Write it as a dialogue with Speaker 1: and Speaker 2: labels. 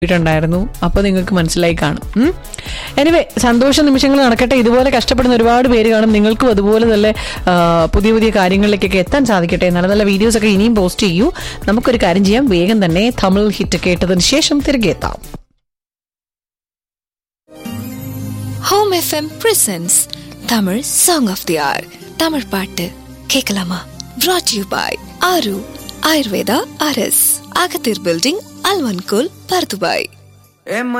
Speaker 1: ായിരുന്നു അപ്പോൾ നിങ്ങൾക്ക് മനസ്സിലായി കാണും എനിവേ സന്തോഷ നിമിഷങ്ങൾ നടക്കട്ടെ ഇതുപോലെ കഷ്ടപ്പെടുന്ന ഒരുപാട് പേര് കാണും നിങ്ങൾക്കും അതുപോലെ തന്നെ ആ, പുതിയ പുതിയ കാര്യങ്ങളിലേക്കൊക്കെ എത്താൻ സാധിക്കട്ടെ നല്ല നല്ല വീഡിയോസ് ഒക്കെ ഇനിയും പോസ്റ്റ് ചെയ്യൂ നമുക്കൊരു കാര്യം ചെയ്യാം വേഗം തന്നെ തമിഴ് ഹിറ്റ് കേട്ടതിന് ശേഷം തിരികെ എത്താം
Speaker 2: home FM presents Tamil song of the hour Tamil பாட்டு கேட்கலாமா brought யூ பாய் ஆரு ஆயுர்வேதா அரஸ் அகத்தீர் பில்டிங் அல்வன்கோல் பர்துபாய்
Speaker 3: ஏம்மா